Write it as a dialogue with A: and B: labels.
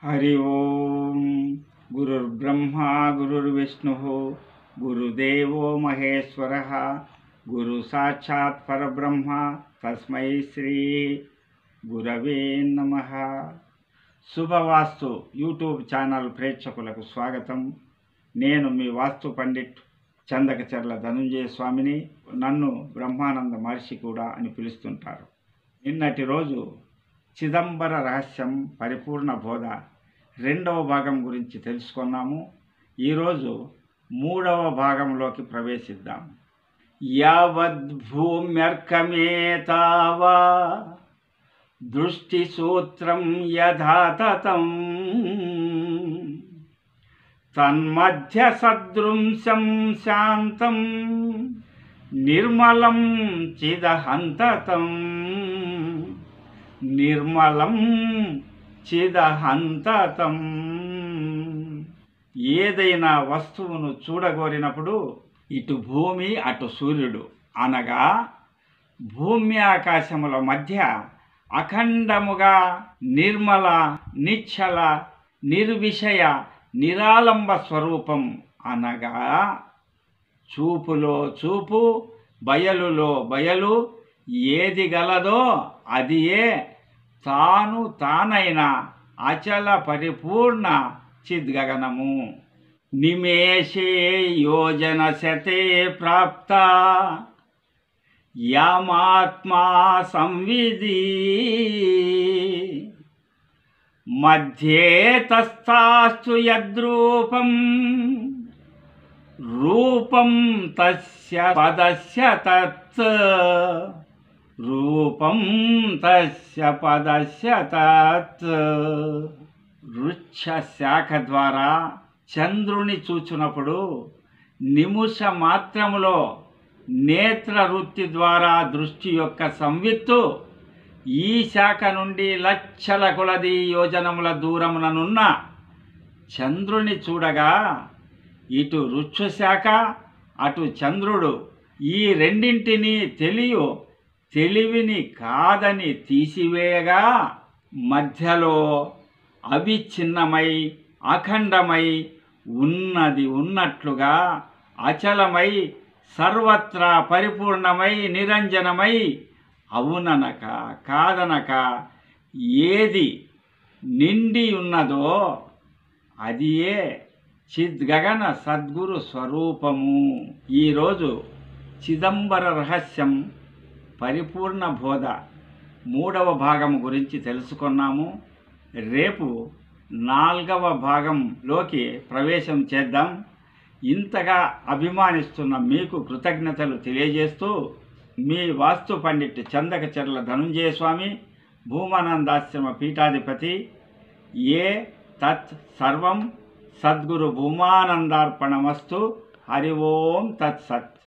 A: హరి ఓం గురుర్బ్రహ్మ గురుర్విష్ణు గురుదేవో మహేశ్వర గురు సాక్షాత్ పరబ్రహ్మ తస్మై శ్రీ గురవే నమ శుభవాస్తు యూట్యూబ్ ఛానల్ ప్రేక్షకులకు స్వాగతం నేను మీ వాస్తు పండిట్ చందకచర్ల ధనుంజయ స్వామిని నన్ను బ్రహ్మానంద మహర్షి కూడా అని పిలుస్తుంటారు నిన్నటి రోజు చిదంబర రహస్యం పరిపూర్ణ బోధ రెండవ భాగం గురించి తెలుసుకున్నాము ఈరోజు మూడవ భాగంలోకి ప్రవేశిద్దాం యావద్భూమ్యర్కమేతావా దృష్టిసూత్రం యథాతథం తన్మధ్య సదృంశం శాంతం నిర్మలం చిదహంతతం నిర్మలం చిదహంతతం ఏదైనా వస్తువును చూడగోరినప్పుడు ఇటు భూమి అటు సూర్యుడు అనగా భూమి ఆకాశముల మధ్య అఖండముగా నిర్మల నిశ్చల నిర్విషయ నిరాలంబ స్వరూపం అనగా చూపులో చూపు బయలులో బయలు ఏది గలదో అదియే తాను తానైన అచల పరిపూర్ణ చిద్గగనము నిమేషే యోజన శతే ప్రాప్త యామాత్మా సంవిధి మధ్యే తస్థాస్తు యద్రూపం రూపం తస్య పదస్య తత్ రూపం తస్య పదస్య తత్ వృక్ష శాఖ ద్వారా చంద్రుని చూచునప్పుడు నిముష మాత్రములో నేత్ర వృత్తి ద్వారా దృష్టి యొక్క సంవిత్తు ఈ శాఖ నుండి లక్షల కొలది యోజనముల దూరముననున్న చంద్రుని చూడగా ఇటు వృక్ష శాఖ అటు చంద్రుడు ఈ రెండింటినీ తెలియు తెలివిని కాదని తీసివేయగా మధ్యలో అవిచ్ఛిన్నమై అఖండమై ఉన్నది ఉన్నట్లుగా అచలమై సర్వత్రా పరిపూర్ణమై నిరంజనమై అవుననక కాదనక ఏది నిండి ఉన్నదో అదియే చిద్గగన సద్గురు స్వరూపము ఈరోజు చిదంబర రహస్యం పరిపూర్ణ బోధ మూడవ భాగం గురించి తెలుసుకున్నాము రేపు నాలుగవ భాగంలోకి ప్రవేశం చేద్దాం ఇంతగా అభిమానిస్తున్న మీకు కృతజ్ఞతలు తెలియజేస్తూ మీ వాస్తు పండిట్ చందకచర్ల ధనుంజయ స్వామి భూమానందాశ్రమ పీఠాధిపతి ఏ తత్ సర్వం సద్గురు భూమానందార్పణమస్తు హరి ఓం తత్ సత్